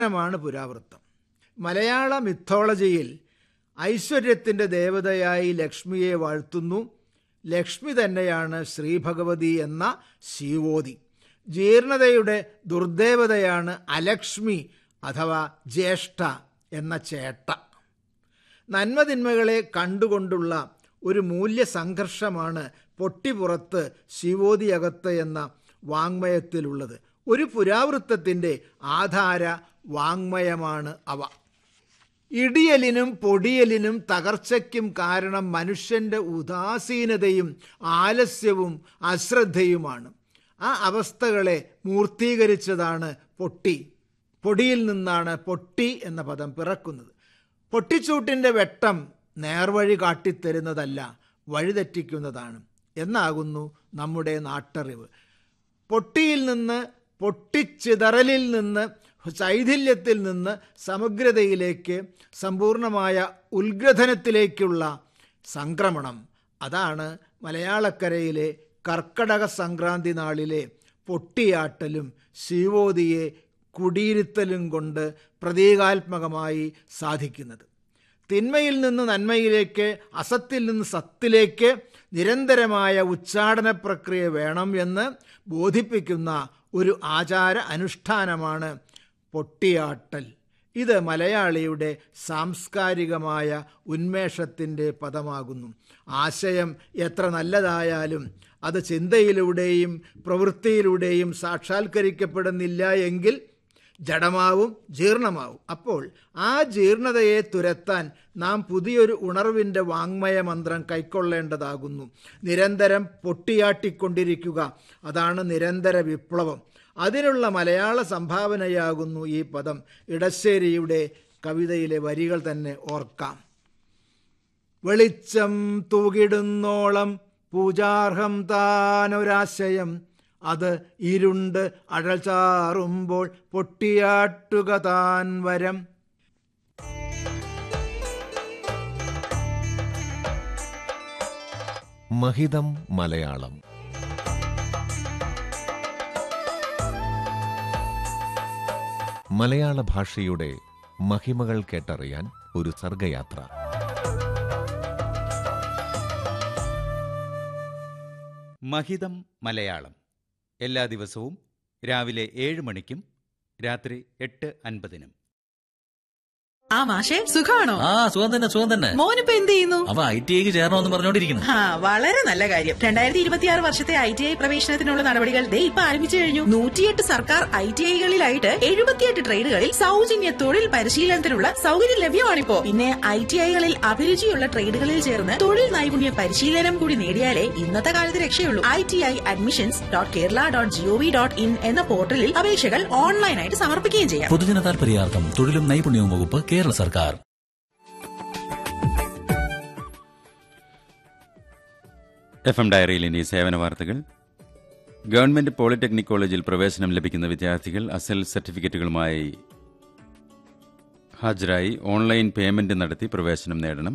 മാണ് പുരാവൃത്തം മലയാള മിത്തോളജിയിൽ ഐശ്വര്യത്തിൻ്റെ ദേവതയായി ലക്ഷ്മിയെ വാഴ്ത്തുന്നു ലക്ഷ്മി തന്നെയാണ് ശ്രീഭഗവതി എന്ന ശിവോതി ജീർണതയുടെ ദുർദേവതയാണ് അലക്ഷ്മി അഥവാ ജ്യേഷ്ഠ എന്ന ചേട്ട നന്മതിന്മകളെ കണ്ടുകൊണ്ടുള്ള ഒരു മൂല്യ സംഘർഷമാണ് പൊട്ടിപ്പുറത്ത് ശിവോതിയകത്ത് എന്ന വാങ്മയത്തിലുള്ളത് ഒരു പുരാവൃത്തത്തിൻ്റെ ആധാര വാങ്മയമാണ് അവ ഇടിയലിനും പൊടിയലിനും തകർച്ചയ്ക്കും കാരണം മനുഷ്യൻ്റെ ഉദാസീനതയും ആലസ്യവും അശ്രദ്ധയുമാണ് ആ അവസ്ഥകളെ മൂർത്തീകരിച്ചതാണ് പൊട്ടി പൊടിയിൽ നിന്നാണ് പൊട്ടി എന്ന പദം പിറക്കുന്നത് പൊട്ടിച്ചൂട്ടിൻ്റെ വെട്ടം നേർവഴി കാട്ടിത്തരുന്നതല്ല വഴിതെറ്റിക്കുന്നതാണ് എന്നാകുന്നു നമ്മുടെ നാട്ടറിവ് പൊട്ടിയിൽ നിന്ന് പൊട്ടിച്ചിതറലിൽ നിന്ന് ശൈഥില്യത്തിൽ നിന്ന് സമഗ്രതയിലേക്ക് സമ്പൂർണമായ ഉത്ഗ്രഥനത്തിലേക്കുള്ള സംക്രമണം അതാണ് മലയാളക്കരയിലെ കർക്കടക സംക്രാന്തി നാളിലെ പൊട്ടിയാട്ടലും ശിവോതിയെ കുടിയിരുത്തലും കൊണ്ട് പ്രതീകാത്മകമായി സാധിക്കുന്നത് തിന്മയിൽ നിന്ന് നന്മയിലേക്ക് അസത്തിൽ നിന്ന് സത്തിലേക്ക് നിരന്തരമായ ഉച്ചാടന പ്രക്രിയ വേണം എന്ന് ബോധിപ്പിക്കുന്ന ഒരു ആചാര അനുഷ്ഠാനമാണ് പൊട്ടിയാട്ടൽ ഇത് മലയാളിയുടെ സാംസ്കാരികമായ ഉന്മേഷത്തിൻ്റെ പദമാകുന്നു ആശയം എത്ര നല്ലതായാലും അത് ചിന്തയിലൂടെയും പ്രവൃത്തിയിലൂടെയും സാക്ഷാത്കരിക്കപ്പെടുന്നില്ല എങ്കിൽ ജഡമാവും ജീർണമാവും അപ്പോൾ ആ ജീർണതയെ തുരത്താൻ നാം പുതിയൊരു ഉണർവിൻ്റെ വാങ്മയ മന്ത്രം കൈക്കൊള്ളേണ്ടതാകുന്നു നിരന്തരം പൊട്ടിയാട്ടിക്കൊണ്ടിരിക്കുക അതാണ് നിരന്തര വിപ്ലവം അതിനുള്ള മലയാള സംഭാവനയാകുന്നു ഈ പദം ഇടശ്ശേരിയുടെ കവിതയിലെ വരികൾ തന്നെ ഓർക്കാം വെളിച്ചം തൂകിടുന്നോളം പൂജാർഹം താനൊരാശയം അത് ഇരുണ്ട് അഴൽ ചാറുമ്പോൾ പൊട്ടിയാട്ടുക താൻ വരം മഹിതം മലയാളം മലയാള ഭാഷയുടെ മഹിമകൾ കേട്ടറിയാൻ ഒരു സർഗയാത്ര മഹിതം മലയാളം എല്ലാ ദിവസവും രാവിലെ ഏഴ് മണിക്കും രാത്രി എട്ട് അൻപതിനും ആ മാഷെ സുഖാണോ ആ സുഖം തന്നെ സുഖം തന്നെ മോനിപ്പോ എന്ത് ചെയ്യുന്നു അവ ഐ ടി ഐക്ക് ചേരണമെന്ന് പറഞ്ഞോണ്ടിരിക്കുന്നു ആ വളരെ നല്ല കാര്യം രണ്ടായിരത്തി ഇരുപത്തിയാറ് വർഷത്തെ ഐ ടി ഐ പ്രവേശനത്തിനുള്ള നടപടികൾ ദേ ഇപ്പൊ ആരംഭിച്ചു കഴിഞ്ഞു നൂറ്റിയെട്ട് സർക്കാർ ഐ ടി ഐകളിലായിട്ട് എഴുപത്തിയെട്ട് ട്രേഡുകളിൽ സൗജന്യ തൊഴിൽ പരിശീലനത്തിനുള്ള സൗകര്യം ലഭ്യമാണിപ്പോ പിന്നെ ഐ ടി ഐകളിൽ അഭിരുചിയുള്ള ട്രേഡുകളിൽ ചേർന്ന് തൊഴിൽ നൈപുണ്യ പരിശീലനം കൂടി നേടിയാലേ ഇന്നത്തെ കാലത്ത് രക്ഷയുള്ളൂ I T I admissions dot Kerala dot G O V dot in എന്ന പോർട്ടലിൽ അപേക്ഷകൾ ഓൺലൈനായിട്ട് സമർപ്പിക്കുകയും ചെയ്യാം പൊതുജന താൽപര്യാർത്ഥം തൊഴിലും നൈപുണ്യവും വകുപ്പ് കേരള സർക്കാർ എഫ് എം ഡയറിയിൽ ഇനി സേവന വാർത്തകൾ ഗവൺമെന്റ് പോളിടെക്നിക് കോളേജിൽ പ്രവേശനം ലഭിക്കുന്ന വിദ്യാർത്ഥികൾ അസൽ സർട്ടിഫിക്കറ്റുകളുമായി ഹാജരായി ഓൺലൈൻ പേയ്മെന്റ് നടത്തി പ്രവേശനം നേടണം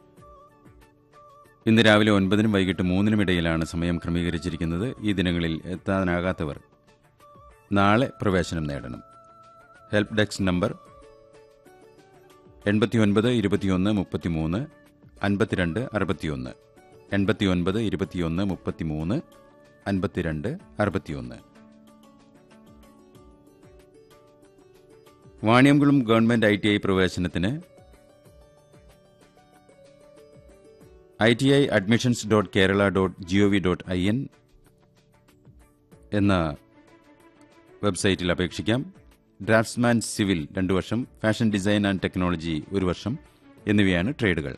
ഇന്ന് രാവിലെ ഒൻപതിനും വൈകിട്ട് മൂന്നിനും ഇടയിലാണ് സമയം ക്രമീകരിച്ചിരിക്കുന്നത് ഈ ദിനങ്ങളിൽ എത്താനാകാത്തവർ നാളെ പ്രവേശനം നേടണം ഹെൽപ്പ് ഡെസ്ക് നമ്പർ എൺപത്തിയൊൻപത് ഇരുപത്തിയൊന്ന് മുപ്പത്തിമൂന്ന് അൻപത്തിരണ്ട് അറുപത്തിയൊന്ന് എൺപത്തിയൊൻപത് ഇരുപത്തിയൊന്ന് മുപ്പത്തിമൂന്ന് അൻപത്തിരണ്ട് അറുപത്തിയൊന്ന് Vaniyamkulam government I T I പ്രവേശനത്തിന് I T I admissions dot Kerala dot G O V dot I N എന്ന വെബ്സൈറ്റിൽ അപേക്ഷിക്കാം ഡ്രാഫ്റ്റ്സ്മാൻ സിവിൽ രണ്ടു വർഷം ഫാഷൻ ഡിസൈൻ ആൻഡ് ടെക്നോളജി ഒരു വർഷം എന്നിവയാണ് ട്രേഡുകൾ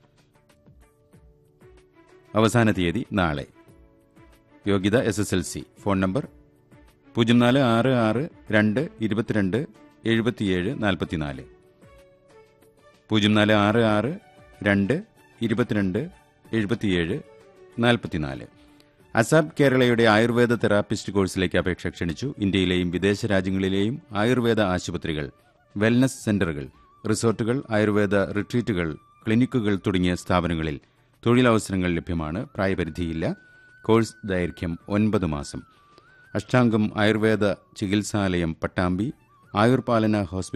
അവസാന തീയതി നാളെ യോഗ്യത S S L C phone number പൂജ്യം നാല് ആറ് ആറ് രണ്ട് ഇരുപത്തിരണ്ട് എഴുപത്തിയേഴ് നാൽപ്പത്തിനാല് പൂജ്യം നാല് ആറ് ആറ് രണ്ട് ഇരുപത്തിരണ്ട് എഴുപത്തിയേഴ് നാൽപ്പത്തിനാല് അസാബ് കേരളയുടെ ആയുർവേദ തെറാപ്പിസ്റ്റ് കോഴ്സിലേക്ക് അപേക്ഷ ക്ഷണിച്ചു ഇന്ത്യയിലെയും വിദേശ രാജ്യങ്ങളിലെയും ആയുർവേദ ആശുപത്രികൾ വെൽനസ് സെന്ററുകൾ റിസോർട്ടുകൾ ആയുർവേദ റിട്രീറ്റുകൾ ക്ലിനിക്കുകൾ തുടങ്ങിയ സ്ഥാപനങ്ങളിൽ തൊഴിലവസരങ്ങൾ ലഭ്യമാണ് പ്രായപരിധിയില്ല കോഴ്സ് ദൈർഘ്യം ഒൻപത് മാസം അഷ്ടാംഗം ആയുർവേദ ചികിത്സാലയം പട്ടാമ്പി ആയുർപാലന ഹോസ്പിറ്റൽ